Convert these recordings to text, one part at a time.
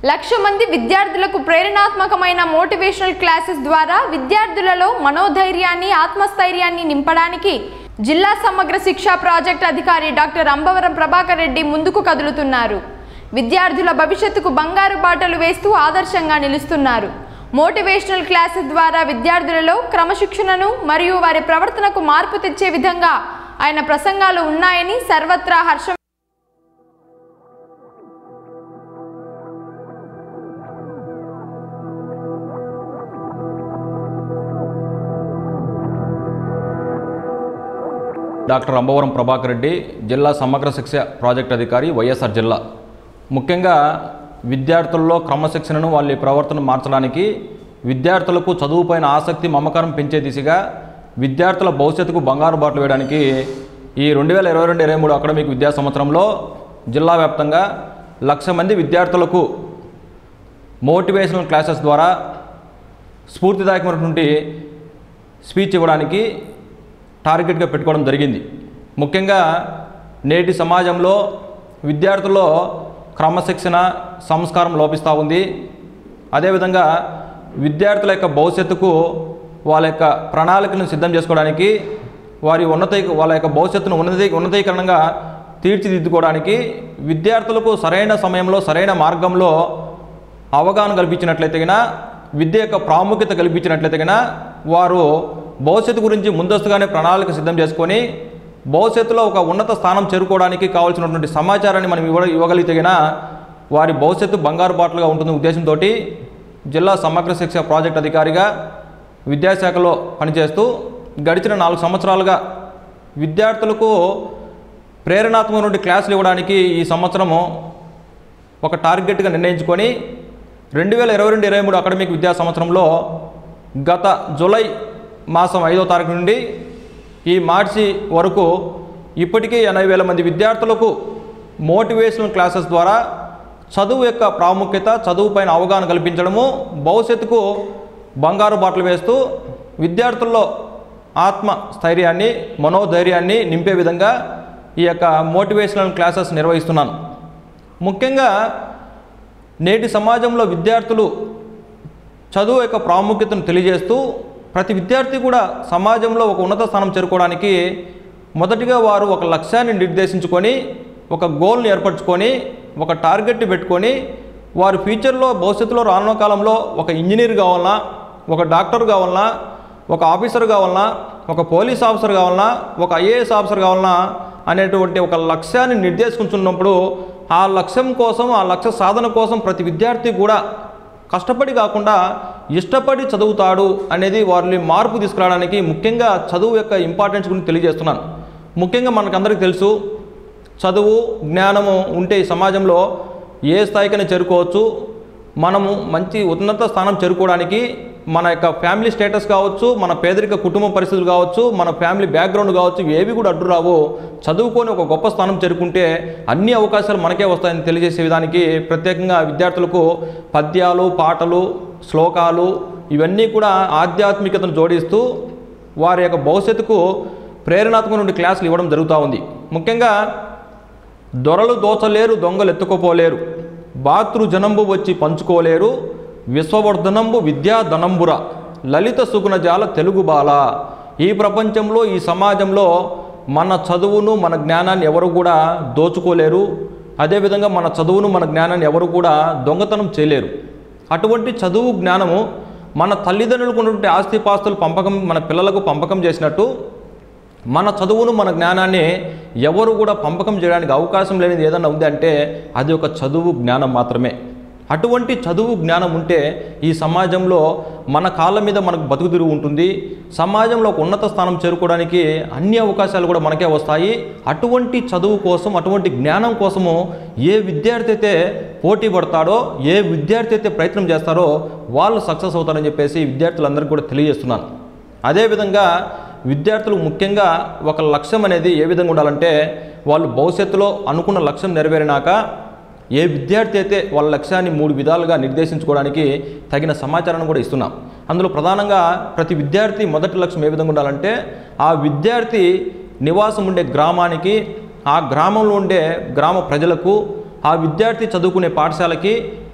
లక్ష మంది విద్యార్థులకు ప్రేరణాత్మకమైన motivational classes ద్వారా విద్యార్థులలో మనోధైర్యాన్ని ఆత్మస్థైర్యాన్ని నింపడానికి జిల్లా సమగ్ర శిక్షా ప్రాజెక్ట్ అధికారి డాక్టర్ అంబవరం ప్రభాకర్ రెడ్డి ముందుకు కదులుతున్నారు విద్యార్థుల భవిష్యత్తుకు బంగారు బాటలు వేస్తూ ఆదర్శంగా నిలుస్తున్నారు మోటివేషనల్ క్లాసెస్ ద్వారా విద్యార్థులలో క్రమశిక్షణను మరియు వారి ప్రవర్తనకు మార్పు తెచ్చే విధంగా ఆయన ప్రసంగాలు ఉన్నాయని సర్వత్రా హర్షం డాక్టర్ అంబవరం ప్రభాకర్ రెడ్డి జిల్లా సమగ్ర శిక్ష ప్రాజెక్ట్ అధికారి వైఎస్ఆర్ జిల్లా ముఖ్యంగా విద్యార్థుల్లో క్రమశిక్షణను వాళ్ళ ప్రవర్తన మార్చడానికి విద్యార్థులకు చదువుపైన ఆసక్తి మమకారం పెంచే దిశగా విద్యార్థుల భవిష్యత్తుకు బంగారు బాటలు వేయడానికి ఈ రెండు వేల ఇరవై రెండు ఇరవై మూడు అకాడమిక్ విద్యా సంవత్సరంలో జిల్లా వ్యాప్తంగా లక్ష మంది విద్యార్థులకు మోటివేషనల్ క్లాసెస్ ద్వారా స్ఫూర్తిదాయకమైనటువంటి స్పీచ్ ఇవ్వడానికి టార్గెట్గా పెట్టుకోవడం జరిగింది ముఖ్యంగా నేటి సమాజంలో విద్యార్థుల్లో క్రమశిక్షణ సంస్కారం లోపిస్తూ ఉంది అదేవిధంగా విద్యార్థుల యొక్క భవిష్యత్తుకు వాళ్ళ యొక్క ప్రణాళికలను సిద్ధం చేసుకోవడానికి వారి ఉన్నత వాళ్ళ యొక్క భవిష్యత్తును ఉన్నతీ ఉన్నతీకరణంగా తీర్చిదిద్దుకోవడానికి విద్యార్థులకు సరైన సమయంలో సరైన మార్గంలో అవగాహన కల్పించినట్లయితే గిన విద్య యొక్క ప్రాముఖ్యత కల్పించినట్లయితే గిన వారు భవిష్యత్తు గురించి ముందస్తుగానే ప్రణాళిక సిద్ధం చేసుకొని భవిష్యత్తులో ఒక ఉన్నత స్థానం చేరుకోవడానికి కావాల్సినటువంటి సమాచారాన్ని మనం ఇవ్వ ఇవ్వగలిగితే గిన వారి భవిష్యత్తు బంగారు బాటలుగా ఉంటుంది ఉద్దేశంతో జిల్లా సమగ్ర శిక్ష ప్రాజెక్ట్ అధికారిగా విద్యాశాఖలో పనిచేస్తూ గడిచిన నాలుగు సంవత్సరాలుగా విద్యార్థులకు ప్రేరణాత్మకమైన క్లాసులు ఇవ్వడానికి ఈ సంవత్సరము ఒక టార్గెట్గా నిర్ణయించుకొని రెండు వేల ఇరవై రెండు ఇరవై మూడు అకాడమిక్ విద్యా సంవత్సరంలో గత జూలై మాసం ఐదో తారీఖు నుండి ఈ మార్చి వరకు ఇప్పటికీ ఎనభై వేల మంది విద్యార్థులకు మోటివేషనల్ క్లాసెస్ ద్వారా చదువు యొక్క ప్రాముఖ్యత చదువు పైన అవగాహన కల్పించడము భవిష్యత్తుకు బంగారు బాటలు వేస్తూ విద్యార్థుల్లో ఆత్మ స్థైర్యాన్ని మనోధైర్యాన్ని నింపే విధంగా ఈ యొక్క మోటివేషనల్ క్లాసెస్ నిర్వహిస్తున్నాను ముఖ్యంగా నేటి సమాజంలో విద్యార్థులు చదువు యొక్క ప్రాముఖ్యతను తెలియజేస్తూ ప్రతి విద్యార్థి కూడా సమాజంలో ఒక ఉన్నత స్థానం చేరుకోవడానికి మొదటిగా వారు ఒక లక్ష్యాన్ని నిర్దేశించుకొని ఒక గోల్ని ఏర్పరచుకొని ఒక టార్గెట్ పెట్టుకొని వారు ఫ్యూచర్లో భవిష్యత్తులో రానున్న కాలంలో ఒక ఇంజనీర్ కావాలన్నా ఒక డాక్టర్ కావాలన్నా ఒక ఆఫీసర్ కావాలన్నా ఒక పోలీస్ ఆఫీసర్ కావాలన్నా ఒక ఐఏఎస్ ఆఫీసర్ కావాలన్నా అనేటువంటి ఒక లక్ష్యాన్ని నిర్దేశించున్నప్పుడు ఆ లక్ష్యం కోసం ఆ లక్ష్య సాధన కోసం ప్రతి విద్యార్థి కూడా కష్టపడి కాకుండా ఇష్టపడి చదువుతాడు అనేది వారిని మార్పు తీసుకురావడానికి ముఖ్యంగా చదువు యొక్క ఇంపార్టెన్స్ గురించి తెలియజేస్తున్నాను ముఖ్యంగా మనకందరికీ తెలుసు చదువు జ్ఞానము ఉంటే ఈ సమాజంలో ఏ స్థాయికైనా చేరుకోవచ్చు మనము మంచి ఉన్నత స్థానం చేరుకోవడానికి మన యొక్క ఫ్యామిలీ స్టేటస్ కావచ్చు మన పేదరిక కుటుంబ పరిస్థితులు కావచ్చు మన ఫ్యామిలీ బ్యాక్గ్రౌండ్ కావచ్చు ఏవి కూడా అడ్డు రావు చదువుకొని ఒక గొప్ప స్థానం చేరుకుంటే అన్ని అవకాశాలు మనకే వస్తాయని తెలియజేసే విధానికి ప్రత్యేకంగా విద్యార్థులకు పద్యాలు పాటలు శ్లోకాలు ఇవన్నీ కూడా ఆధ్యాత్మికతను జోడిస్తూ వారి యొక్క భవిష్యత్తుకు ప్రేరణాత్మక నుండి క్లాసులు ఇవ్వడం జరుగుతూ ఉంది ముఖ్యంగా దొరలు దోచలేరు దొంగలు ఎత్తుకోపోలేరు బాతృ జనంబు వచ్చి పంచుకోలేరు విశ్వవర్ధనంబు విద్యా ధనంబుర లలిత సుగుణజాల తెలుగు బాల ఈ ప్రపంచంలో ఈ సమాజంలో మన చదువును మన జ్ఞానాన్ని ఎవరు కూడా దోచుకోలేరు అదేవిధంగా మన చదువును మన జ్ఞానాన్ని ఎవరు కూడా దొంగతనం చేయలేరు అటువంటి చదువు జ్ఞానము మన తల్లిదండ్రులకు ఉన్నటువంటి ఆస్తిపాస్తులు పంపకం మన పిల్లలకు పంపకం చేసినట్టు మన చదువును మన జ్ఞానాన్ని ఎవరు కూడా పంపకం చేయడానికి అవకాశం లేనిది ఏదన్నా ఉంది అంటే అది ఒక చదువు జ్ఞానం మాత్రమే అటువంటి చదువు జ్ఞానం ఉంటే ఈ సమాజంలో మన కాళ్ళ మీద మనకు బతుకు తిరుగు ఉంటుంది సమాజంలో ఒక ఉన్నత స్థానం చేరుకోవడానికి అన్ని అవకాశాలు కూడా మనకే వస్తాయి అటువంటి చదువు కోసం అటువంటి జ్ఞానం కోసము ఏ విద్యార్థి అయితే పోటీ పడతాడో ఏ విద్యార్థి అయితే ప్రయత్నం చేస్తారో వాళ్ళు సక్సెస్ అవుతారని చెప్పేసి విద్యార్థులందరికీ కూడా తెలియజేస్తున్నాను అదేవిధంగా విద్యార్థులు ముఖ్యంగా ఒక లక్ష్యం అనేది ఏ విధంగా ఉండాలంటే వాళ్ళు భవిష్యత్తులో అనుకున్న లక్ష్యం నెరవేరినాక ఏ విద్యార్థి అయితే వాళ్ళ లక్ష్యాన్ని మూడు విధాలుగా నిర్దేశించుకోవడానికి తగిన సమాచారాన్ని కూడా ఇస్తున్నాం అందులో ప్రధానంగా ప్రతి విద్యార్థి మొదటి లక్ష్యం ఏ విధంగా ఉండాలంటే ఆ విద్యార్థి నివాసం ఉండే గ్రామానికి ఆ గ్రామంలో ఉండే గ్రామ ప్రజలకు ఆ విద్యార్థి చదువుకునే పాఠశాలకి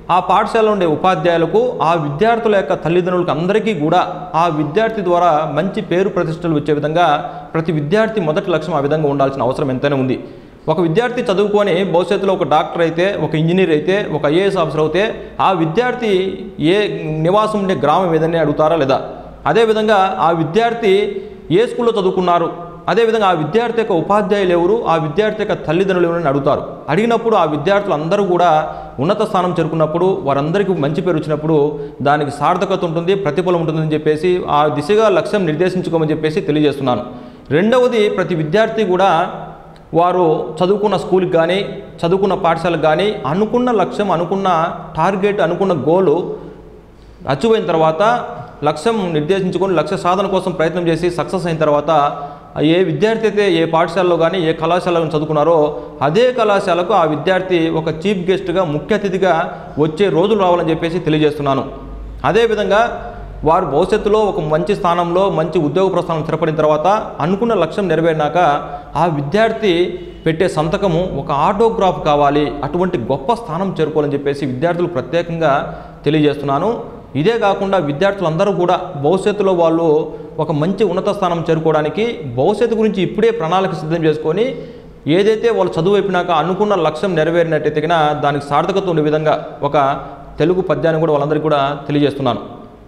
ఆ పాఠశాలలో ఉండే ఉపాధ్యాయులకు ఆ విద్యార్థుల యొక్క తల్లిదండ్రులకు అందరికీ కూడా ఆ విద్యార్థి ద్వారా మంచి పేరు ప్రతిష్టలు వచ్చే విధంగా ప్రతి విద్యార్థి మొదటి లక్ష్యం ఆ విధంగా ఉండాల్సిన అవసరం ఎంతైనా ఉంది ఒక విద్యార్థి చదువుకొని భవిష్యత్తులో ఒక డాక్టర్ అయితే ఒక ఇంజనీర్ అయితే ఒక ఐఏఎస్ ఆఫీసర్ అయితే ఆ విద్యార్థి ఏ నివాసం ఉండే గ్రామం ఏదైనా అడుగుతారా లేదా అదేవిధంగా ఆ విద్యార్థి ఏ స్కూల్లో చదువుకున్నారు అదేవిధంగా ఆ విద్యార్థి యొక్క ఉపాధ్యాయులు ఎవరు ఆ విద్యార్థి యొక్క తల్లిదండ్రులు ఎవరని అడుగుతారు అడిగినప్పుడు ఆ విద్యార్థులు అందరూ కూడా ఉన్నత స్థానం చేరుకున్నప్పుడు వారందరికీ మంచి పేరు వచ్చినప్పుడు దానికి సార్థకత ఉంటుంది ప్రతిఫలం ఉంటుందని చెప్పేసి ఆ దిశగా లక్ష్యం నిర్దేశించుకోమని చెప్పేసి తెలియజేస్తున్నాను రెండవది ప్రతి విద్యార్థి కూడా వారు చదువుకున్న స్కూల్కి కానీ చదువుకున్న పాఠశాలకు కానీ అనుకున్న లక్ష్యం అనుకున్న టార్గెట్ అనుకున్న గోలు అచీవ్ అయిన తర్వాత లక్ష్యం నిర్దేశించుకొని లక్ష్య సాధన కోసం ప్రయత్నం చేసి సక్సెస్ అయిన తర్వాత ఏ విద్యార్థి అయితే ఏ పాఠశాలలో కానీ ఏ కళాశాలలో చదువుకున్నారో అదే కళాశాలకు ఆ విద్యార్థి ఒక చీఫ్ గెస్ట్గా ముఖ్య అతిథిగా వచ్చే రోజులు రావాలని చెప్పేసి తెలియజేస్తున్నాను అదేవిధంగా వారు భవిష్యత్తులో ఒక మంచి స్థానంలో మంచి ఉద్యోగ ప్రస్థానం స్థిరపడిన తర్వాత అనుకున్న లక్ష్యం నెరవేరినాక ఆ విద్యార్థి పెట్టే సంతకము ఒక ఆటోగ్రాఫ్ కావాలి అటువంటి గొప్ప స్థానం చేరుకోవాలని చెప్పేసి విద్యార్థులు ప్రత్యేకంగా తెలియజేస్తున్నాను ఇదే కాకుండా విద్యార్థులందరూ కూడా భవిష్యత్తులో వాళ్ళు ఒక మంచి ఉన్నత స్థానం చేరుకోవడానికి భవిష్యత్తు గురించి ఇప్పుడే ప్రణాళిక సిద్ధం చేసుకొని ఏదైతే వాళ్ళు చదువు అయిపోయినాక అనుకున్న లక్ష్యం నెరవేరినట్టయితే కనుక దానికి సార్థకత ఉండే విధంగా ఒక తెలుగు పద్యాన్ని కూడా వాళ్ళందరికీ కూడా తెలియజేస్తున్నాను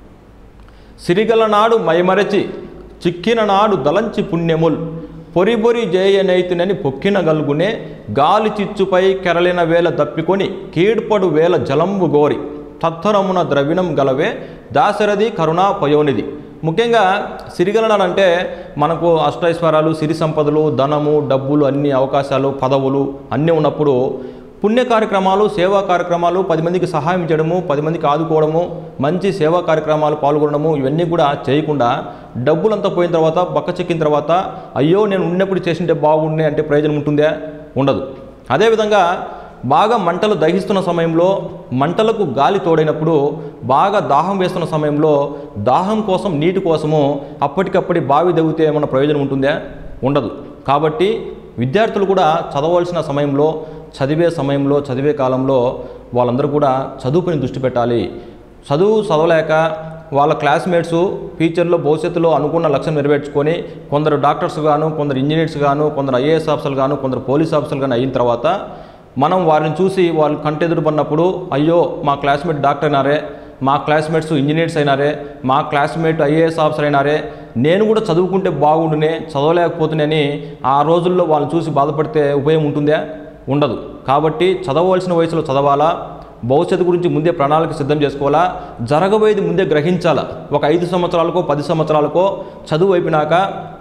సిరిగల నాడు మైమరచి చిక్కిన నాడు దలంచి పుణ్యముల్ పొరి పొరి జేయనైతునని పొక్కిన గల్గునే గాలి చిచ్చుపై కెరలిన వేల దప్పికొని కీడ్పడు వేల జలంబు గోరి తత్తరమున ద్రవిణం గలవే దాశరథి కరుణా పయోనిధి ముఖ్యంగా సిరిగలనాడు అంటే మనకు అష్టైశ్వర్యాలు సిరి సంపదలు ధనము డబ్బులు అన్ని అవకాశాలు పదవులు అన్నీ ఉన్నప్పుడు పుణ్య కార్యక్రమాలు సేవా కార్యక్రమాలు పది మందికి సహాయం చేయడము పది మందికి ఆదుకోవడము మంచి సేవా కార్యక్రమాలు పాల్గొనడము ఇవన్నీ కూడా చేయకుండా డబ్బులంతా పోయిన తర్వాత బక్క చెక్కిన తర్వాత అయ్యో నేను ఉన్నప్పుడు చేసింటే బాగుండే అంటే ప్రయోజనం ఉంటుందా ఉండదు అదేవిధంగా బాగా మంటలు దహిస్తున్న సమయంలో మంటలకు గాలి తోడైనప్పుడు బాగా దాహం వేస్తున్న సమయంలో దాహం కోసం నీటి కోసము అప్పటికప్పటి బావి దవ్వితే ఏమన్నా ప్రయోజనం ఉంటుందా ఉండదు కాబట్టి విద్యార్థులు కూడా చదవలసిన సమయంలో చదివే సమయంలో చదివే కాలంలో వాళ్ళందరూ కూడా చదువుపైన దృష్టి పెట్టాలి చదువు చదవలేక వాళ్ళ క్లాస్మేట్స్ ఫ్యూచర్లో భవిష్యత్తులో అనుకున్న లక్ష్యం నెరవేర్చుకొని కొందరు డాక్టర్స్ గాను కొందరు ఇంజనీర్స్ గాను కొందరు ఐఏఎస్ ఆఫీసర్లు గాను కొందరు పోలీస్ ఆఫీసర్లు గాను అయిన తర్వాత మనం వారిని చూసి వాళ్ళు కంటెదురు పడినప్పుడు అయ్యో మా క్లాస్మేట్ డాక్టర్ అయినారే మా క్లాస్మేట్స్ ఇంజనీర్స్ అయినారే మా క్లాస్మేట్ ఐఏఎస్ ఆఫీసర్ అయినారే నేను కూడా చదువుకుంటే బాగుండునే చదవలేకపోతున్నానని ఆ రోజుల్లో వాళ్ళని చూసి బాధపడితే ఉపయోగం ఉంటుందా ఉండదు కాబట్టి చదవవలసిన వయసులో చదవాలా భవిష్యత్తు గురించి ముందే ప్రణాళిక సిద్ధం చేసుకోవాలా జరగబోయేది ముందే గ్రహించాలా ఒక ఐదు సంవత్సరాలకో పది సంవత్సరాలకో చదువు అయిపోయినాక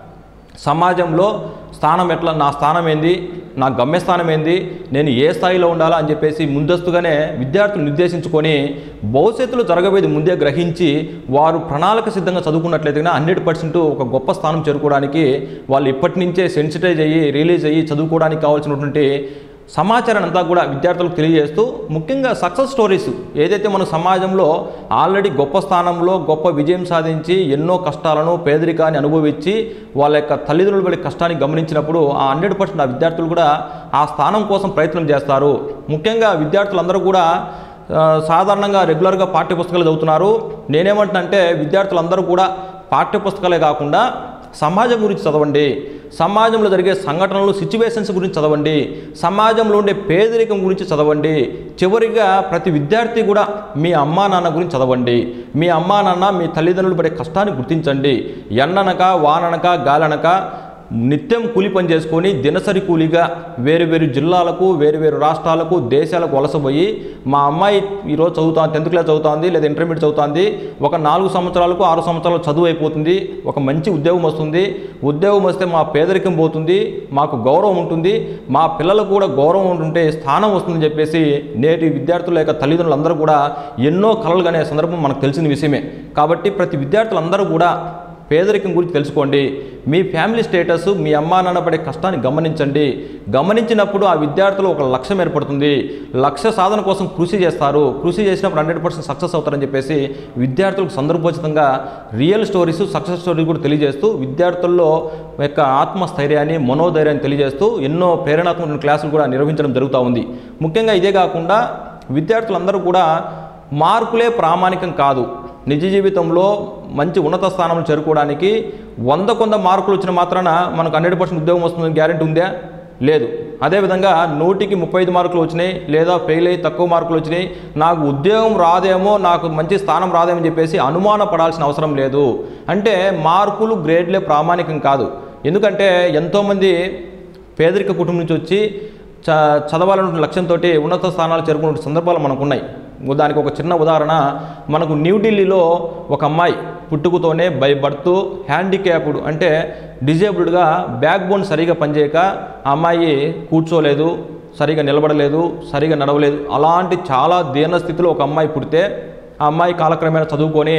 సమాజంలో స్థానం ఎట్లా నా స్థానం ఏంది నా గమ్యస్థానం ఏంది నేను ఏ స్థాయిలో ఉండాలా అని చెప్పేసి ముందస్తుగానే విద్యార్థులు నిర్దేశించుకొని భవిష్యత్తులో జరగబోయేది ముందే గ్రహించి వారు ప్రణాళిక సిద్ధంగా చదువుకున్నట్లయితే హండ్రెడ్ పర్సెంట్ ఒక గొప్ప స్థానం చేరుకోవడానికి వాళ్ళు ఇప్పటి నుంచే సెన్సిటైజ్ అయ్యి రిలీజ్ అయ్యి చదువుకోవడానికి కావాల్సినటువంటి సమాచారాన్ని అంతా కూడా విద్యార్థులకు తెలియజేస్తూ ముఖ్యంగా సక్సెస్ స్టోరీస్ ఏదైతే మన సమాజంలో ఆల్రెడీ గొప్ప స్థానంలో గొప్ప విజయం సాధించి ఎన్నో కష్టాలను పేదరికాన్ని అనుభవించి వాళ్ళ యొక్క తల్లిదండ్రుల పడే కష్టాన్ని గమనించినప్పుడు ఆ హండ్రెడ్ పర్సెంట్ ఆ విద్యార్థులు కూడా ఆ స్థానం కోసం ప్రయత్నం చేస్తారు ముఖ్యంగా విద్యార్థులందరూ కూడా ఆ, సాధారణంగా రెగ్యులర్గా పాఠ్యపుస్తకాలు చదువుతున్నారు నేనేమంటున్నానంటే విద్యార్థులందరూ కూడా పాఠ్యపుస్తకాలే కాకుండా సమాజం గురించి చదవండి సమాజంలో జరిగే సంఘటనలు సిచ్యువేషన్స్ గురించి చదవండి సమాజంలో ఉండే పేదరికం గురించి చదవండి చివరిగా ప్రతి విద్యార్థి కూడా మీ అమ్మా నాన్న గురించి చదవండి మీ అమ్మా నాన్న మీ తల్లిదండ్రులు పడే కష్టాన్ని గుర్తించండి ఎండనక వాననక గాలనక నిత్యం కూలి పని చేసుకొని దినసరి కూలీగా వేరు వేరు జిల్లాలకు వేరు వేరు రాష్ట్రాలకు దేశాలకు వలసపోయి మా అమ్మాయి ఈరోజు చదువుతా టెన్త్ క్లాస్ చదువుతుంది లేదా ఇంటర్మీడియట్ చదువుతుంది ఒక నాలుగు సంవత్సరాలకు ఆరు సంవత్సరాలు చదువు అయిపోతుంది ఒక మంచి ఉద్యోగం వస్తుంది ఉద్యోగం వస్తే మా పేదరికం పోతుంది మాకు గౌరవం ఉంటుంది మా పిల్లలకు కూడా గౌరవం ఉంటుంటే స్థానం వస్తుందని చెప్పేసి నేటి విద్యార్థుల యొక్క తల్లిదండ్రులందరూ కూడా ఎన్నో కలలు కనే సందర్భం మనకు తెలిసిన విషయమే కాబట్టి ప్రతి విద్యార్థులందరూ కూడా పేదరికం గురించి తెలుసుకోండి మీ ఫ్యామిలీ స్టేటస్ మీ అమ్మా నాన్న పడే కష్టాన్ని గమనించండి గమనించినప్పుడు ఆ విద్యార్థులు ఒక లక్ష్యం ఏర్పడుతుంది లక్ష్య సాధన కోసం కృషి చేస్తారు కృషి చేసినప్పుడు హండ్రెడ్ పర్సెంట్ సక్సెస్ అవుతారని చెప్పేసి విద్యార్థులకు సందర్భోచితంగా రియల్ స్టోరీస్ సక్సెస్ స్టోరీస్ కూడా తెలియజేస్తూ విద్యార్థుల్లో యొక్క ఆత్మస్థైర్యాన్ని మనోధైర్యాన్ని తెలియజేస్తూ ఎన్నో ప్రేరణాత్మక క్లాసులు కూడా నిర్వహించడం జరుగుతూ ఉంది ముఖ్యంగా ఇదే కాకుండా విద్యార్థులందరూ కూడా మార్కులే ప్రామాణికం కాదు నిజ జీవితంలో మంచి ఉన్నత స్థానంలో చేరుకోవడానికి వంద కొంద మార్కులు వచ్చిన మాత్రాన మనకు హండ్రెడ్ పర్సెంట్ ఉద్యోగం వస్తుందని గ్యారెంటీ ఉందా లేదు అదేవిధంగా నూటికి ముప్పై ఐదు మార్కులు వచ్చినాయి లేదా ఫెయిల్ అయ్యి తక్కువ మార్కులు వచ్చినాయి నాకు ఉద్యోగం రాదేమో నాకు మంచి స్థానం రాదేమో అని చెప్పేసి అనుమాన పడాల్సిన అవసరం లేదు అంటే మార్కులు గ్రేడ్లే ప్రామాణికం కాదు ఎందుకంటే ఎంతోమంది పేదరిక కుటుంబం నుంచి వచ్చి చ చదవాలన్న లక్ష్యంతో ఉన్నత స్థానాలు చేరుకున్న సందర్భాలు మనకు ఉన్నాయి దానికి ఒక చిన్న ఉదాహరణ మనకు న్యూఢిల్లీలో ఒక అమ్మాయి పుట్టుకతోనే బై బర్త్ హ్యాండిక్యాప్డ్ అంటే డిజేబుల్డ్గా బ్యాక్ బోన్ సరిగా పనిచేయక ఆ అమ్మాయి కూర్చోలేదు సరిగా నిలబడలేదు సరిగా నడవలేదు అలాంటి చాలా దీన స్థితిలో ఒక అమ్మాయి పుడితే ఆ అమ్మాయి కాలక్రమేణా చదువుకొని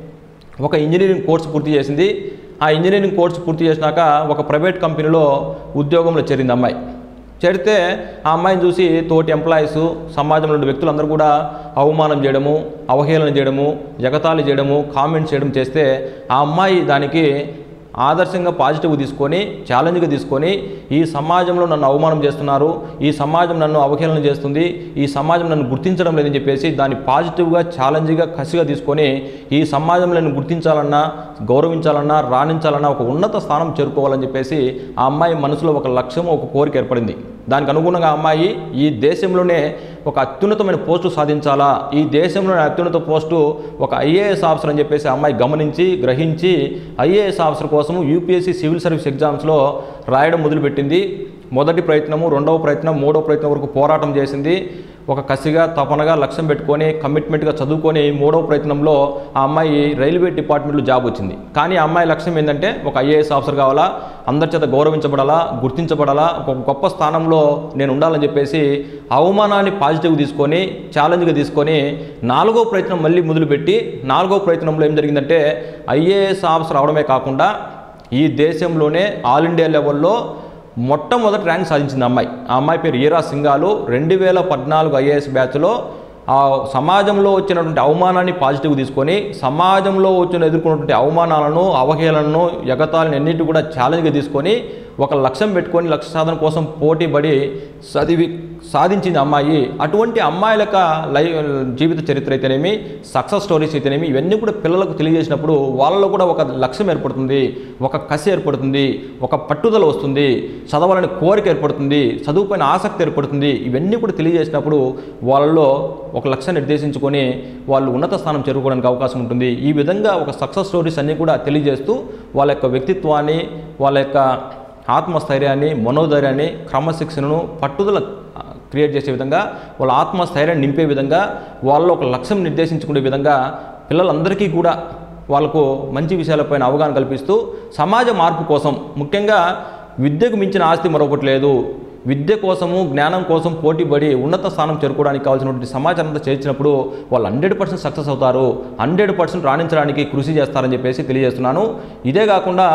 ఒక ఇంజనీరింగ్ కోర్సు పూర్తి చేసింది ఆ ఇంజనీరింగ్ కోర్సు పూర్తి చేసినాక ఒక ప్రైవేట్ కంపెనీలో ఉద్యోగంలో చేరింది అమ్మాయి చేరితే ఆ అమ్మాయిని చూసి తోటి ఎంప్లాయీస్ సమాజంలో ఉండే వ్యక్తులందరూ కూడా అవమానం చేయడము అవహేళన చేయడము ఎగతాళి చేయడము కామెంట్స్ చేయడం చేస్తే ఆ అమ్మాయి దానికి ఆదర్శంగా పాజిటివ్ తీసుకొని ఛాలెంజ్గా తీసుకొని ఈ సమాజంలో నన్ను అవమానం చేస్తున్నారు ఈ సమాజం నన్ను అవహేళన చేస్తుంది ఈ సమాజం నన్ను గుర్తించడం లేదని చెప్పేసి దాన్ని పాజిటివ్గా ఛాలెంజ్గా కసిగా తీసుకొని ఈ సమాజంలో నన్ను గుర్తించాలన్నా గౌరవించాలన్నా రాణించాలన్నా ఒక ఉన్నత స్థానం చేరుకోవాలని చెప్పేసి ఆ అమ్మాయి మనసులో ఒక లక్ష్యం ఒక కోరిక ఏర్పడింది దానికి అనుగుణంగా ఆ అమ్మాయి ఈ దేశంలోనే ఒక అత్యున్నతమైన పోస్టు సాధించాలా ఈ దేశంలోనే అత్యున్నత పోస్టు ఒక ఐఏఎస్ ఆఫీసర్ అని చెప్పేసి ఆ అమ్మాయి గమనించి గ్రహించి ఐఏఎస్ ఆఫీసర్ కోసము యూపీఎస్సీ సివిల్ సర్వీస్ ఎగ్జామ్స్లో రాయడం మొదలుపెట్టింది మొదటి ప్రయత్నము రెండవ ప్రయత్నం మూడవ ప్రయత్నం వరకు పోరాటం చేసింది ఒక కసిగా తపనగా లక్ష్యం పెట్టుకొని కమిట్మెంట్గా చదువుకొని మూడవ ప్రయత్నంలో ఆ అమ్మాయి రైల్వే డిపార్ట్మెంట్లో జాబ్ వచ్చింది కానీ ఆ అమ్మాయి లక్ష్యం ఏంటంటే ఒక ఐఏఎస్ ఆఫీసర్ కావాలా అందరి చేత గౌరవించబడాలా గుర్తించబడాలా ఒక గొప్ప స్థానంలో నేను ఉండాలని చెప్పేసి అవమానాన్ని పాజిటివ్ తీసుకొని ఛాలెంజ్గా తీసుకొని నాలుగో ప్రయత్నం మళ్ళీ మొదలుపెట్టి నాలుగో ప్రయత్నంలో ఏం జరిగిందంటే ఐఏఎస్ ఆఫీసర్ అవడమే కాకుండా ఈ దేశంలోనే ఆల్ ఇండియా లెవెల్లో మొట్టమొదటి ర్యాంక్ సాధించింది ఆ అమ్మాయి ఆ అమ్మాయి పేరు ఈరా సింగాలు రెండు వేల పద్నాలుగు ఐఏఎస్ బ్యాచ్లో ఆ సమాజంలో వచ్చినటువంటి అవమానాన్ని పాజిటివ్ తీసుకొని సమాజంలో వచ్చిన ఎదుర్కొన్నటువంటి అవమానాలను అవహేళనను ఎగతాలను ఎన్నిటి కూడా ఛాలెంజ్గా తీసుకొని ఒక లక్ష్యం పెట్టుకొని లక్ష్య సాధన కోసం పోటీపడి చదివి సాధించింది అమ్మాయి అటువంటి అమ్మాయిల యొక్క లై జీవిత చరిత్ర అయితేనేమి సక్సెస్ స్టోరీస్ అయితేనేమి ఇవన్నీ కూడా పిల్లలకు తెలియజేసినప్పుడు వాళ్ళలో కూడా ఒక లక్ష్యం ఏర్పడుతుంది ఒక కసి ఏర్పడుతుంది ఒక పట్టుదల వస్తుంది చదవాలని కోరిక ఏర్పడుతుంది చదువుపైన ఆసక్తి ఏర్పడుతుంది ఇవన్నీ కూడా తెలియజేసినప్పుడు వాళ్ళలో ఒక లక్ష్యాన్ని నిర్దేశించుకొని వాళ్ళు ఉన్నత స్థానం చేరుకోవడానికి అవకాశం ఉంటుంది ఈ విధంగా ఒక సక్సెస్ స్టోరీస్ అన్నీ కూడా తెలియజేస్తూ వాళ్ళ యొక్క వ్యక్తిత్వాన్ని వాళ్ళ యొక్క ఆత్మస్థైర్యాన్ని మనోధైర్యాన్ని క్రమశిక్షణను పట్టుదల ఆ, క్రియేట్ చేసే విధంగా వాళ్ళ ఆత్మస్థైర్యాన్ని నింపే విధంగా వాళ్ళు ఒక లక్ష్యం నిర్దేశించుకునే విధంగా పిల్లలందరికీ కూడా వాళ్ళకు మంచి విషయాలపైన అవగాహన కల్పిస్తూ సమాజ మార్పు కోసం ముఖ్యంగా విద్యకు మించిన ఆస్తి మరొకటి లేదు విద్య కోసము జ్ఞానం కోసం పోటీపడి ఉన్నత స్థానం చేరుకోవడానికి కావాల్సినటువంటి సమాచారం అంతా చేర్చినప్పుడు వాళ్ళు హండ్రెడ్ పర్సెంట్ సక్సెస్ అవుతారు హండ్రెడ్ పర్సెంట్ రాణించడానికి కృషి చేస్తారని చెప్పేసి తెలియజేస్తున్నాను ఇదే కాకుండా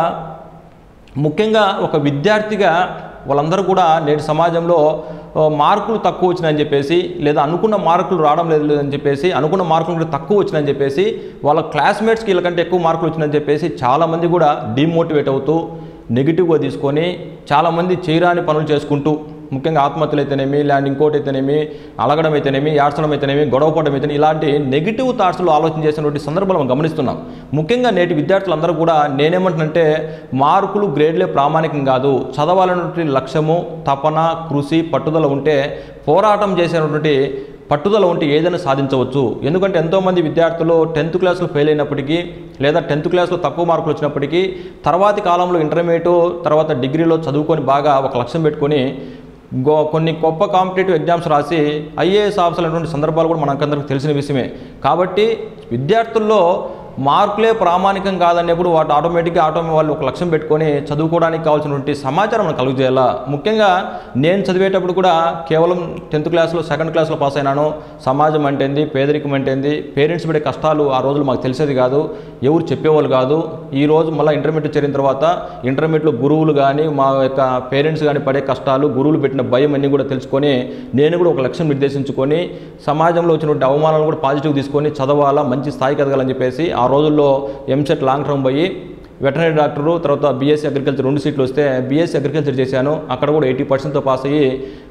ముఖ్యంగా ఒక విద్యార్థిగా వాళ్ళందరూ కూడా నేటి సమాజంలో ఆ, మార్కులు తక్కువ వచ్చినాయని చెప్పేసి లేదా అనుకున్న మార్కులు రావడం లేదు అని చెప్పేసి అనుకున్న మార్కులు కూడా తక్కువ వచ్చినాయని చెప్పేసి వాళ్ళ క్లాస్మేట్స్కి వీళ్ళకంటే ఎక్కువ మార్కులు వచ్చినాయని చెప్పేసి చాలామంది కూడా డిమోటివేట్ అవుతూ నెగిటివ్గా తీసుకొని చాలామంది చేయరాని పనులు చేసుకుంటూ ముఖ్యంగా ఆత్మహత్యలు అయితేనేమి లేదంటే ఇంకోటి అయితేనేమి అలగడం అయితేనేమి ఏడ్చడం అయితేనేమి గొడవపడడం అయితేనేమి ఇలాంటి నెగిటివ్ థాట్స్లో ఆలోచన చేసినటువంటి సందర్భాలు మనం గమనిస్తున్నాం ముఖ్యంగా నేటి విద్యార్థులందరూ కూడా నేనేమంటున్నంటే మార్కులు గ్రేడ్లే ప్రామాణికం కాదు చదవాలన్నటువంటి లక్ష్యము తపన కృషి పట్టుదల ఉంటే పోరాటం చేసేటువంటి పట్టుదల ఉంటే ఏదైనా సాధించవచ్చు ఎందుకంటే ఎంతోమంది విద్యార్థులు టెన్త్ క్లాస్లో ఫెయిల్ అయినప్పటికీ లేదా టెన్త్ క్లాస్లో తక్కువ మార్కులు వచ్చినప్పటికీ తర్వాతి కాలంలో ఇంటర్మీడియట్ తర్వాత డిగ్రీలో చదువుకొని బాగా ఒక లక్ష్యం పెట్టుకొని గో కొన్ని గొప్ప కాంపిటేటివ్ ఎగ్జామ్స్ రాసి ఐఏఎస్ ఆఫీసర్ అనేటువంటి సందర్భాలు కూడా మనకందరికి తెలిసిన విషయమే కాబట్టి విద్యార్థుల్లో మార్కులే ప్రామాణికం కాదనేప్పుడు వాటి ఆటోమేటిక్గా ఆటో వాళ్ళు ఒక లక్ష్యం పెట్టుకొని చదువుకోవడానికి కావాల్సినటువంటి సమాచారం మనం కలుగు చేయాలా ముఖ్యంగా నేను చదివేటప్పుడు కూడా కేవలం టెన్త్ క్లాస్లో సెకండ్ క్లాస్లో పాస్ అయినాను సమాజం అంటేంది పేదరికం అంటేంది పేరెంట్స్ పడే కష్టాలు ఆ రోజులు మాకు తెలిసేది కాదు ఎవరు చెప్పేవాళ్ళు కాదు ఈ రోజు మళ్ళీ ఇంటర్మీడియట్ చేరిన తర్వాత ఇంటర్మీడియట్లో గురువులు కానీ మా యొక్క పేరెంట్స్ కానీ పడే కష్టాలు గురువులు పెట్టిన భయం అన్నీ కూడా తెలుసుకొని నేను కూడా ఒక లక్ష్యం నిర్దేశించుకొని సమాజంలో వచ్చినటువంటి అవమానాలను కూడా పాజిటివ్ తీసుకొని చదవాలా మంచి స్థాయికి ఎదగాలని చెప్పేసి ఆ రోజుల్లో ఎంసెట్ లాంగ్ టర్మ్ పోయి వెటనరీ డాక్టరు తర్వాత బీఎస్సీ అగ్రికల్చర్ రెండు సీట్లు వస్తే బీఎస్సీ అగ్రికల్చర్ చేశాను అక్కడ కూడా ఎయిటీ పర్సెంట్తో పాస్ అయ్యి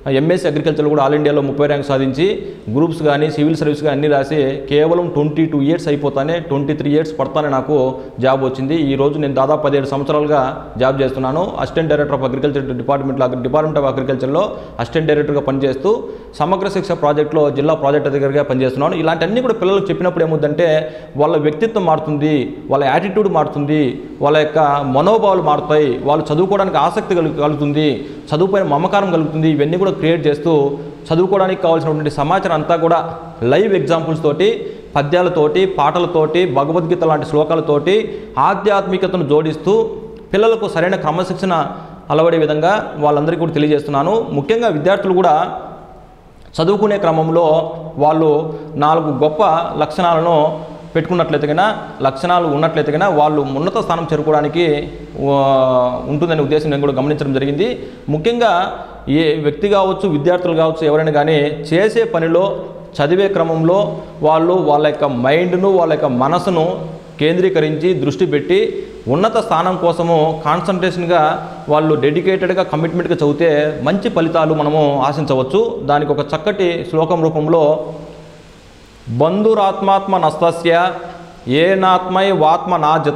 ఎంఎస్సీ అగ్రికల్చర్ కూడా ఆల్ ఇండియాలో ముప్పై ర్యాంక్ సాధించి గ్రూప్స్ కానీ సివిల్ సర్వీస్ కానీ అన్నీ రాసి కేవలం ట్వంటీ టూ ఇయర్స్ అయిపోతానే ట్వంటీ త్రీ ఇయర్స్ పడతానే నాకు జాబ్ వచ్చింది ఈ రోజు నేను దాదాపు పదిహేడు సంవత్సరాలుగా జాబ్ చేస్తున్నాను అసిస్టెంట్ డైరెక్టర్ ఆఫ్ అగ్రికల్చర్ డిపార్ట్మెంట్లో డిపార్ట్మెంట్ ఆఫ్ అగ్రికల్చర్లో అసిస్టెంట్ డైరెక్టర్గా పనిచేస్తూ సమగ్ర శిక్ష ప్రాజెక్ట్లో జిల్లా ప్రాజెక్ట్ అధికారిగా పనిచేస్తున్నాను ఇలాంటివన్నీ కూడా పిల్లలకు చెప్పినప్పుడు ఏముందంటే వాళ్ళ వ్యక్తిత్వం మారుతుంది వాళ్ళ యాటిట్యూడ్ మారుతుంది వాళ్ళ యొక్క మనోభావాలు మారుతాయి వాళ్ళు చదువుకోవడానికి ఆసక్తి కలుగు కలుగుతుంది చదువుపైన మమకారం కలుగుతుంది ఇవన్నీ కూడా క్రియేట్ చేస్తూ చదువుకోవడానికి కావాల్సినటువంటి సమాచారం అంతా కూడా లైవ్ ఎగ్జాంపుల్స్ తోటి పద్యాలతోటి పాటలతోటి భగవద్గీత లాంటి శ్లోకాలతోటి ఆధ్యాత్మికతను జోడిస్తూ పిల్లలకు సరైన క్రమశిక్షణ అలవడే విధంగా వాళ్ళందరికీ కూడా తెలియజేస్తున్నాను ముఖ్యంగా విద్యార్థులు కూడా చదువుకునే క్రమంలో వాళ్ళు నాలుగు గొప్ప లక్షణాలను పెట్టుకున్నట్లయితే కన్నా లక్షణాలు ఉన్నట్లయితే కన్నా వాళ్ళు ఉన్నత స్థానం చేరుకోవడానికి ఆ, ఉంటుందనే ఉద్దేశం నేను కూడా గమనించడం జరిగింది ముఖ్యంగా ఏ వ్యక్తి కావచ్చు విద్యార్థులు కావచ్చు ఎవరైనా కానీ చేసే పనిలో చదివే క్రమంలో వాళ్ళు వాళ్ళ యొక్క మైండ్ను వాళ్ళ యొక్క మనసును కేంద్రీకరించి దృష్టి పెట్టి ఉన్నత స్థానం కోసము కాన్సన్ట్రేషన్గా వాళ్ళు డెడికేటెడ్గా కమిట్మెంట్గా చదివితే మంచి ఫలితాలు మనము ఆశించవచ్చు దానికి ఒక చక్కటి శ్లోకం రూపంలో బంధురాత్మాత్మ నస్తస్య ఏనాత్మై వాత్మ నాజత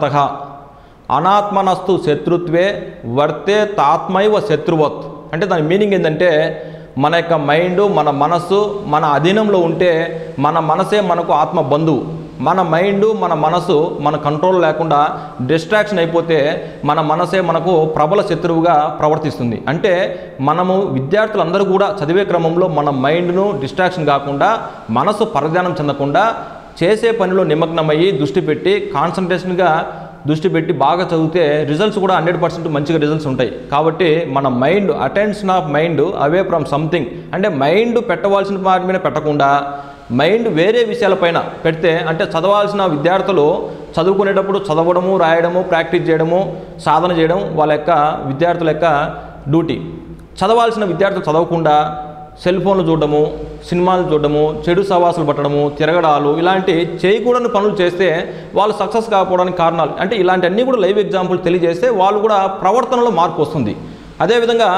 అనాత్మనస్తు శత్రుత్వే వర్తే తాత్మైవ శత్రువత్ అంటే దాని మీనింగ్ ఏంటంటే మన యొక్క మైండ్ మన మనస్సు మన అధీనంలో ఉంటే మన మనసే మనకు ఆత్మ బంధువు మన మైండ్ మన మనసు మన కంట్రోల్ లేకుండా డిస్ట్రాక్షన్ అయిపోతే మన మనసే మనకు ప్రబల శత్రువుగా ప్రవర్తిస్తుంది అంటే మనము విద్యార్థులందరూ కూడా చదివే క్రమంలో మన మైండ్ను డిస్ట్రాక్షన్ కాకుండా మనసు పరధ్యానం చెందకుండా చేసే పనిలో నిమగ్నమయ్యి దృష్టి పెట్టి కాన్సన్ట్రేషన్గా దృష్టి పెట్టి బాగా చదివితే రిజల్ట్స్ కూడా హండ్రెడ్ పర్సెంట్ మంచిగా రిజల్ట్స్ ఉంటాయి కాబట్టి మన mind attention of mind away from something అంటే మైండ్ పెట్టవలసిన వాటి మీద పెట్టకుండా మైండ్ వేరే విషయాలపైన పెడితే అంటే చదవాల్సిన విద్యార్థులు చదువుకునేటప్పుడు చదవడము రాయడము ప్రాక్టీస్ చేయడము సాధన చేయడం వాళ్ళ యొక్క విద్యార్థుల యొక్క డ్యూటీ చదవాల్సిన విద్యార్థులు చదవకుండా సెల్ ఫోన్లు చూడడము సినిమాలు చూడడము చెడు సవాసులు పట్టడము తిరగడాలు ఇలాంటి చేయకూడని పనులు చేస్తే వాళ్ళు సక్సెస్ కాకపోవడానికి కారణాలు అంటే ఇలాంటివన్నీ కూడా లైవ్ ఎగ్జాంపుల్ తెలియజేస్తే వాళ్ళు కూడా ప్రవర్తనలో మార్పు వస్తుంది అదేవిధంగా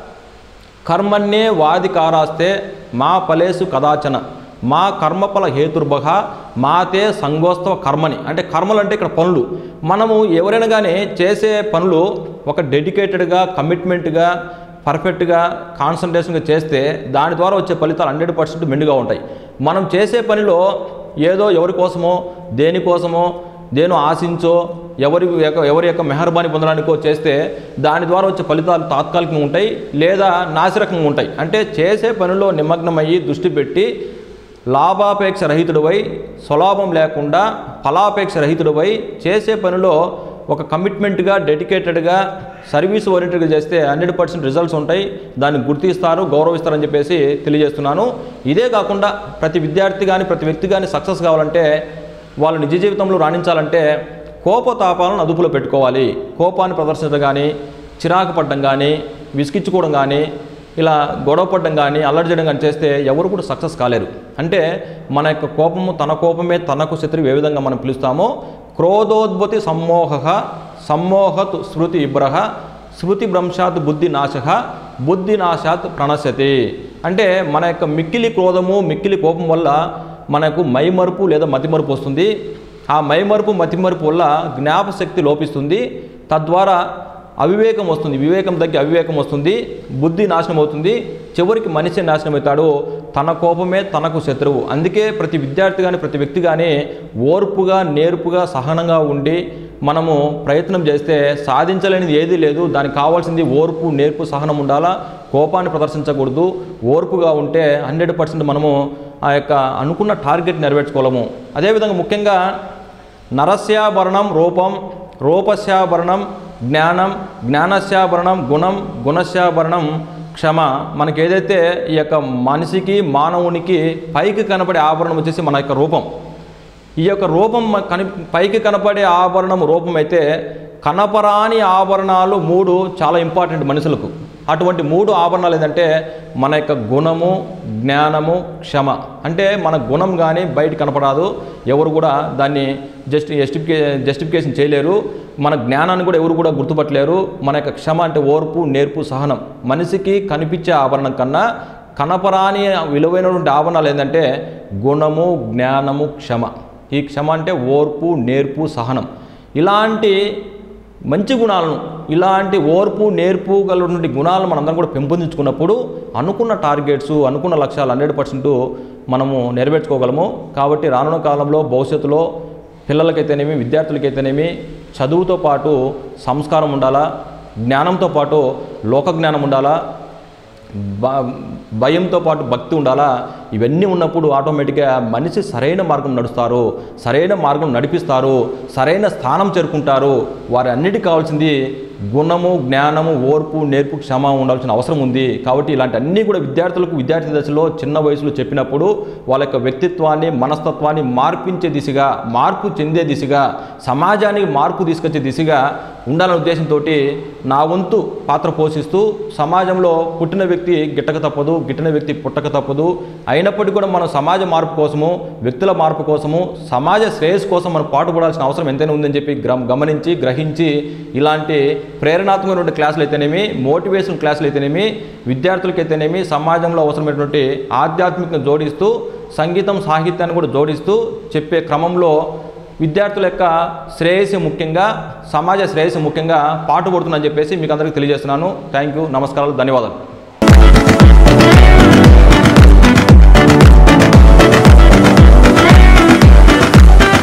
కర్మణ్యే వాదికారాస్తే మా ఫలేసు కదాచన మా కర్మఫల హేతుర్భగ మాతే సంగోస్తవ కర్మని అంటే కర్మలు అంటే ఇక్కడ పనులు మనము ఎవరైనా కానీ చేసే పనులు ఒక డెడికేటెడ్గా కమిట్మెంట్గా పర్ఫెక్ట్గా కాన్సన్ట్రేషన్గా చేస్తే దాని ద్వారా వచ్చే ఫలితాలు హండ్రెడ్ పర్సెంట్ మెండుగా ఉంటాయి మనం చేసే పనిలో ఏదో ఎవరి కోసమో దేనికోసమో దేనో ఆశించో ఎవరి యొక్క ఎవరి యొక్క మెహర్బాని పొందడానికో చేస్తే దాని ద్వారా వచ్చే ఫలితాలు తాత్కాలికంగా ఉంటాయి లేదా నాసిరకంగా ఉంటాయి అంటే చేసే పనిలో నిమగ్నమయ్యి దృష్టి పెట్టి లాభాపేక్ష రహితుడివై స్వలాభం లేకుండా ఫలాపేక్ష రహితుడివై చేసే పనిలో ఒక కమిట్మెంట్గా డెడికేటెడ్గా సర్వీస్ ఓరియంటెడ్గా చేస్తే హండ్రెడ్ పర్సెంట్ రిజల్ట్స్ ఉంటాయి దాన్ని గుర్తిస్తారు గౌరవిస్తారని చెప్పేసి తెలియజేస్తున్నాను ఇదే కాకుండా ప్రతి విద్యార్థి కానీ ప్రతి వ్యక్తి కానీ సక్సెస్ కావాలంటే వాళ్ళు నిజ జీవితంలో రాణించాలంటే కోపతాపాలను అదుపులో పెట్టుకోవాలి కోపాన్ని ప్రదర్శించడం కానీ చిరాకు పడడం కానీ విసిగించుకోవడం కానీ ఇలా గొడవ పడడం కానీ అల్లరి చేయడం కానీ చేస్తే ఎవరు కూడా సక్సెస్ కాలేరు అంటే మన యొక్క కోపము తన కోపమే తనకు శత్రువు ఏ విధంగా మనం పిలుస్తామో క్రోధోద్భుతి సమ్మోహ సమ్మోహత్ స్మృతి ఇబ్రహ స్మృతి భ్రంశాత్ బుద్ధి నాశ బుద్ధి నాశాత్ ప్రణశ్యతి అంటే మన యొక్క మిక్కిలి క్రోధము మిక్కిలి కోపం వల్ల మనకు మైమరుపు లేదా మతిమరుపు వస్తుంది ఆ మైమరుపు మతిమరుపు వల్ల జ్ఞాపశక్తి లోపిస్తుంది తద్వారా అవివేకం వస్తుంది వివేకం తగ్గి అవివేకం వస్తుంది బుద్ధి నాశనం అవుతుంది చివరికి మనిషి నాశనం అవుతాడు తన కోపమే తనకు శత్రువు అందుకే ప్రతి విద్యార్థి కానీ ప్రతి వ్యక్తి కానీ ఓర్పుగా నేర్పుగా సహనంగా ఉండి మనము ప్రయత్నం చేస్తే సాధించలేనిది ఏదీ లేదు దానికి కావాల్సింది ఓర్పు నేర్పు సహనం ఉండాలా కోపాన్ని ప్రదర్శించకూడదు ఓర్పుగా ఉంటే హండ్రెడ్ పర్సెంట్ మనము ఆ యొక్క అనుకున్న టార్గెట్ నెరవేర్చుకోలేము అదేవిధంగా ముఖ్యంగా నరస్యాభరణం రూపం రూపస్యాభరణం జ్ఞానం జ్ఞానస్యాభరణం గుణం గుణస్యాభరణం క్షమ మనకి ఏదైతే ఈ యొక్క మనిషికి మానవునికి పైకి కనపడే ఆభరణం వచ్చేసి మన యొక్క రూపం ఈ యొక్క రూపం మ- కని పైకి కనపడే ఆభరణం రూపం అయితే కనపరాని ఆభరణాలు మూడు చాలా ఇంపార్టెంట్ మనుషులకు అటువంటి మూడు ఆభరణాలు ఏంటంటే మన యొక్క గుణము జ్ఞానము క్షమ అంటే మన గుణం కానీ బయట కనపడాదు ఎవరు కూడా దాన్ని జస్ట్ జస్టిఫికే జస్టిఫికేషన్ చేయలేరు మన జ్ఞానాన్ని కూడా ఎవరు కూడా గుర్తుపట్టలేరు మన యొక్క క్షమ అంటే ఓర్పు నేర్పు సహనం మనిషికి కనిపించే ఆభరణం కన్నా కనపరాని విలువైనటువంటి ఆభరణాలు ఏంటంటే గుణము జ్ఞానము క్షమ ఈ క్షమ అంటే ఓర్పు నేర్పు సహనం ఇలాంటి మంచి గుణాలను ఇలాంటి ఓర్పు నేర్పు గలటువంటి గుణాలను మనందరం కూడా పెంపొందించుకున్నప్పుడు అనుకున్న టార్గెట్స్ అనుకున్న లక్ష్యాలు హండ్రెడ్ పర్సెంట్ మనము నెరవేర్చుకోగలము కాబట్టి రానున్న కాలంలో భవిష్యత్తులో పిల్లలకైతేనేమి విద్యార్థులకైతేనేమి చదువుతో పాటు సంస్కారం ఉండాలా జ్ఞానంతో పాటు లోక జ్ఞానం ఉండాలా బ- భయంతో పాటు భక్తి ఉండాలా ఇవన్నీ ఉన్నప్పుడు ఆటోమేటిక్గా మనిషి సరైన మార్గం నడుస్తారు సరైన మార్గం నడిపిస్తారు సరైన స్థానం చేరుకుంటారు వారి అన్నిటికి కావాల్సింది గుణము జ్ఞానము ఓర్పు నేర్పు క్షమ ఉండాల్సిన అవసరం ఉంది కాబట్టి ఇలాంటి అన్నీ కూడా విద్యార్థులకు విద్యార్థి దశలో చిన్న వయసులో చెప్పినప్పుడు వాళ్ళ యొక్క వ్యక్తిత్వాన్ని మనస్తత్వాన్ని మార్పించే దిశగా మార్పు చెందే దిశగా సమాజానికి మార్పు తీసుకొచ్చే దిశగా ఉండాలనే ఉద్దేశంతో నా వంతు పాత్ర పోషిస్తూ సమాజంలో పుట్టిన వ్యక్తి గిట్టక తప్పదు గిట్టిన వ్యక్తి పుట్టక తప్పదు అయినప్పటికీ కూడా మనం సమాజ మార్పు కోసము వ్యక్తుల మార్పు కోసము సమాజ శ్రేయస్సు కోసం మనం పాటుపడాల్సిన అవసరం ఎంతైనా ఉందని చెప్పి గ్రమ గమనించి గ్రహించి ఇలాంటి ప్రేరణాత్మకమైనటువంటి క్లాసులు అయితేనేమి మోటివేషన్ క్లాసులు అయితేనేమి విద్యార్థులకైతేనేమి సమాజంలో అవసరమైనటువంటి ఆధ్యాత్మికను జోడిస్తూ సంగీతం సాహిత్యాన్ని కూడా జోడిస్తూ చెప్పే క్రమంలో విద్యార్థుల యొక్క శ్రేయస్సు ముఖ్యంగా సమాజ శ్రేయస్సు ముఖ్యంగా పాటుపడుతుందని చెప్పేసి మీకు అందరికీ తెలియజేస్తున్నాను థ్యాంక్ యూ నమస్కారాలు ధన్యవాదాలు